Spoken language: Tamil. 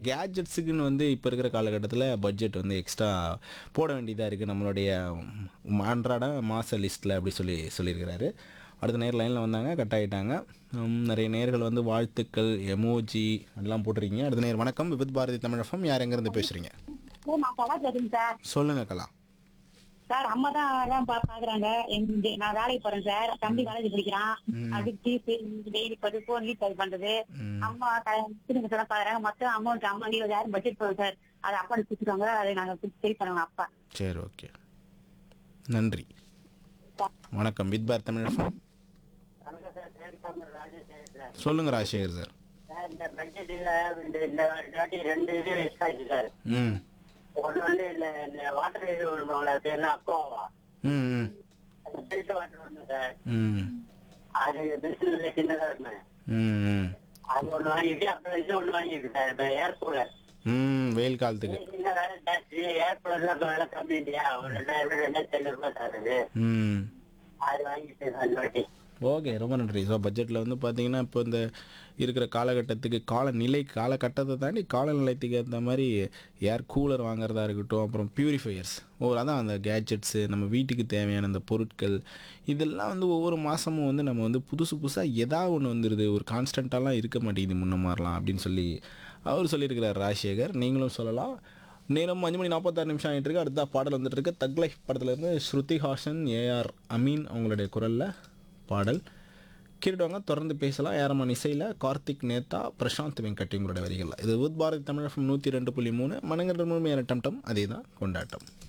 கேஜெட்ஸுக்குன்னு வந்து இப்போ இருக்கிற காலகட்டத்தில் பட்ஜெட் வந்து எக்ஸ்ட்ரா போட வேண்டியதாக இருக்குது நம்மளுடைய ம், அன்றாட மாத லிஸ்ட்டில் அப்படி சொல்லி சொல்லியிருக்கிறாரு அடுத்த நேர் லைனில் வந்தாங்க கட் ஆகிட்டாங்க ம், நிறைய நேர்கள் வந்து வாழ்த்துக்கள் எமோஜி எல்லாம் போட்டிருக்கீங்க அடுத்த நேர் வணக்கம் விபத் பாரதி தமிழகம் யார் எங்கேருந்து பேசுகிறீங்க சார் நான் கலா பேசுறேன் சார் சொல்லுங்கள் கலா சார் அம்மா தான் எல்லாம் பா- பாக்குறாங்க எங்க நான் வேலைக்கு போறேன் சார் தம்பி காலேஜ் படிக்கிறான் அதுக்கு ஃபீஸ் டெய்லி படி போன் ரீசார்ஜ் பண்றது அம்மா பிசினஸ் எல்லாம் பாக்குறாங்க மொத்தம் அமௌண்ட் அம்மா இருபதாயிரம் பட்ஜெட் போகுது சார் அதை அப்பா கொடுத்துருவாங்க அதை நாங்க கொடுத்து சரி பண்ணுவோம் அப்பா சரி ஓகே நன்றி வணக்கம் வித் பாரதி தமிழகம் சொல்லுங்கள் ராஜசேகர் சார் சார், இந்த பட்ஜெட்ல இந்த இந்த வாட்டி ரெண்டு இது மிஸ் ஆயிடுச்சு சார் ம் ஒண்ணு வந்து இந்த இந்த வாட்டர் இது ஒன்று அது என்ன அக்கோவா ம் ம் அந்த ஃபில்டர் வாட்டர் ஒன்று சார் ம் அது பிசினஸ்ல சின்னதா இருக்குமே ம் ம் அது ஒண்ணு வாங்கிட்டு அப்புறம் இது ஒண்ணு வாங்கிருக்கு சார் இப்ப ஏர் கூலர் ம் வெயில் காலத்துக்கு சின்ன வேலை ஜாஸ்தி ஏர் கூலர்ல இப்ப விலை கம்மி இல்லையா ஒரு ரெண்டாயிரம் ரூபாய் ரெண்டாயிரத்தி ஐநூறு ரூபாய் சார் அது ம் அது வாங்கிட்டு சார் இந்த வாட்டி ஓகே ரொம்ப நன்றி ஸோ பட்ஜெட்டில் வந்து பார்த்தீங்கன்னா இப்போ இந்த இருக்கிற காலகட்டத்துக்கு காலநிலை காலகட்டத்தை தாண்டி காலநிலையத்துக்கு ஏற்ற மாதிரி ஏர் கூலர் வாங்குறதா இருக்கட்டும் அப்புறம் பியூரிஃபையர்ஸ் ஓ அதான் அந்த கேட்ஜெட்ஸு நம்ம வீட்டுக்கு தேவையான அந்த பொருட்கள் இதெல்லாம் வந்து ஒவ்வொரு மாதமும் வந்து நம்ம வந்து புதுசு புதுசாக ஏதாவது ஒன்று வந்துடுது ஒரு கான்ஸ்டண்ட்டாலாம் இருக்க மாட்டேங்குது முன்ன மாதிரிலாம் அப்படின்னு சொல்லி அவர் சொல்லியிருக்கிறார் ராஜசேகர் நீங்களும் சொல்லலாம் நேரம் அஞ்சு மணி நாற்பத்தாறு நிமிஷம் ஆகிட்டு இருக்கு அடுத்த பாடல் வந்துட்டு இருக்கு தக் லைஃப் படத்துலேருந்து ஸ்ருதி ஹாசன் ஏஆர் அமீன் அவங்களுடைய குரலில் பாடல் கேட்டுவாங்க தொடர்ந்து பேசலாம் ஏரமான் இசையில் கார்த்திக் நேத்தா பிரசாந்த் வெங்கட் இவங்களோட வரிகளில் இது உத் பாரதி தமிழ் நூற்றி ரெண்டு புள்ளி மூணு மனங்கன்ற முழுமையான டம் டம் அதே தான் கொண்டாட்டம்